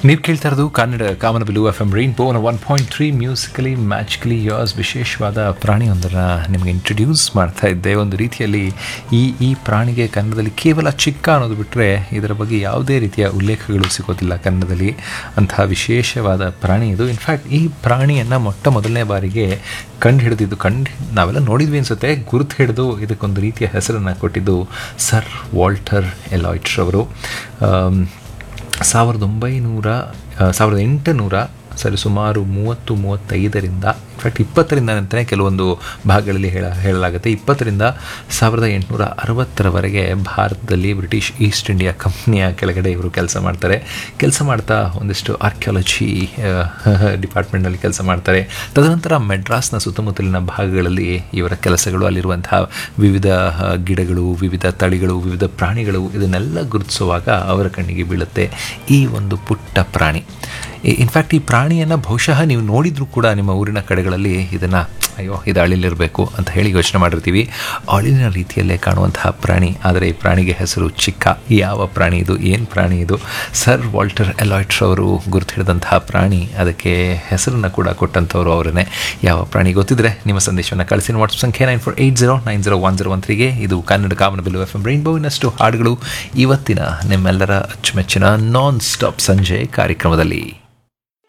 ನೀವು ಕೇಳ್ತಾ ಇರೋದು Kannada Kamanabillu F M rainbow one point three musically magically ಯೋಸ್ ವಿಶೇಷವಾದ ಪ್ರಾಣಿಯೊಂದನ್ನು ನಿಮಗೆ ಇಂಟ್ರಡ್ಯೂಸ್ ಮಾಡ್ತಾ ಇದ್ದೆ ಒಂದು ರೀತಿಯಲ್ಲಿ ಈ ಈ ಪ್ರಾಣಿಗೆ ಕನ್ನಡದಲ್ಲಿ ಕೇವಲ ಚಿಕ್ಕ ಅನ್ನೋದು ಬಿಟ್ಟರೆ ಇದರ ಬಗ್ಗೆ ಯಾವುದೇ ರೀತಿಯ ಉಲ್ಲೇಖಗಳು ಸಿಗೋದಿಲ್ಲ ಕನ್ನಡದಲ್ಲಿ ಅಂತಹ ವಿಶೇಷವಾದ ಪ್ರಾಣಿ ಇದು ಇನ್ಫ್ಯಾಕ್ಟ್ ಈ ಪ್ರಾಣಿಯನ್ನು ಮೊಟ್ಟ ಮೊದಲನೇ ಬಾರಿಗೆ ಕಂಡು ಹಿಡಿದಿದ್ದು ಕಂಡು ನಾವೆಲ್ಲ ನೋಡಿದ್ವಿ ಅನಿಸುತ್ತೆ ಗುರುತು ಹಿಡಿದು ಇದಕ್ಕೊಂದು ರೀತಿಯ ಹೆಸರನ್ನು ಕೊಟ್ಟಿದ್ದು ಸರ್ ವಾಲ್ಟರ್ ಎಲಾಯ್ಟ್ರ್ ಅವರು ಆಮ್, ಸಾವಿರದ ಒಂಬೈನೂರ ಆ, ಸಾವಿರದ ಎಂಟುನೂರ ಸರಿ ಸುಮಾರು ಮೂವತ್ತು ಮೂವತ್ತೈದರಿಂದ ಇನ್ಫ್ಯಾಕ್ಟ್ ಇಪ್ಪತ್ತರಿಂದ ಅಂತಲೇ ಕೆಲವೊಂದು ಭಾಗಗಳಲ್ಲಿ ಹೇಳ ಹೇಳಲಾಗುತ್ತೆ ಇಪ್ಪತ್ತರಿಂದ ಸಾವಿರದ ಎಂಟುನೂರ ಅರವತ್ತರವರೆಗೆ ಭಾರತದಲ್ಲಿ ಬ್ರಿಟಿಷ್ ಈಸ್ಟ್ ಇಂಡಿಯಾ ಕಂಪ್ನಿಯ ಕೆಳಗಡೆ ಇವರು ಕೆಲಸ ಮಾಡ್ತಾರೆ ಕೆಲಸ ಮಾಡ್ತಾ ಒಂದಿಷ್ಟು ಆರ್ಕಿಯಾಲಜಿ ಡಿಪಾರ್ಟ್ಮೆಂಟ್ನಲ್ಲಿ ಕೆಲಸ ಮಾಡ್ತಾರೆ ತದನಂತರ ಮೆಡ್ರಾಸ್ನ ಸುತ್ತಮುತ್ತಲಿನ ಭಾಗಗಳಲ್ಲಿ ಇವರ ಕೆಲಸಗಳು ಅಲ್ಲಿರುವಂತಹ ವಿವಿಧ ಆ, ಗಿಡಗಳು ವಿವಿಧ ತಳಿಗಳು ವಿವಿಧ ಪ್ರಾಣಿಗಳು ಇದನ್ನೆಲ್ಲ ಗುರುತಿಸುವಾಗ ಅವರ ಕಣ್ಣಿಗೆ ಬೀಳುತ್ತೆ ಈ ಒಂದು ಪುಟ್ಟ ಪ್ರಾಣಿ ಇನ್ಫ್ಯಾಕ್ಟ್ ಈ ಪ್ರಾಣಿಯನ್ನು ಬಹುಶಃ ನೀವು ನೋಡಿದರೂ ಕೂಡ ನಿಮ್ಮ ಊರಿನ ಕಡೆಗಳಲ್ಲಿ ಇದನ್ನು ಅಯ್ಯೋ ಇದು ಅಳಿಲಿರಬೇಕು ಅಂತ ಹೇಳಿ ಯೋಚನೆ ಮಾಡಿರ್ತೀವಿ ಅಳಿಲಿನ ರೀತಿಯಲ್ಲೇ ಕಾಣುವಂತಹ ಪ್ರಾಣಿ ಆದರೆ ಈ ಪ್ರಾಣಿಗೆ ಹೆಸರು ಚಿಕ್ಕ ಯಾವ ಪ್ರಾಣಿ ಇದು ಏನು ಪ್ರಾಣಿ ಇದು ಸರ್ ವಾಲ್ಟರ್ ಎಲಾಯ್ಟ್ರ್ ಅವರು ಗುರುತು ಹಿಡಿದಂತಹ ಪ್ರಾಣಿ ಅದಕ್ಕೆ ಹೆಸರನ್ನು ಕೂಡ ಕೊಟ್ಟಂಥವ್ರು ಅವರನ್ನೇ ಯಾವ ಪ್ರಾಣಿ ಗೊತ್ತಿದ್ರೆ ನಿಮ್ಮ ಸಂದೇಶವನ್ನು ಕಳಿಸಿ ವಾಟ್ಸಪ್ ಸಂಖ್ಯೆ nine four eight zero nine zero one zero one ತ್ರೀಗೆ ಇದು ಕನ್ನಡ ಕಾಮನ ಬಿಲ್ಲು ಎಫ್ ಎಂ ರೈನ್ಬೋವಿನಷ್ಟು ಹಾಡುಗಳು ಇವತ್ತಿನ ನಿಮ್ಮೆಲ್ಲರ ಅಚ್ಚುಮೆಚ್ಚಿನ ನಾನ್ ಸ್ಟಾಪ್ ಸಂಜೆ ಕಾರ್ಯಕ್ರಮದಲ್ಲಿ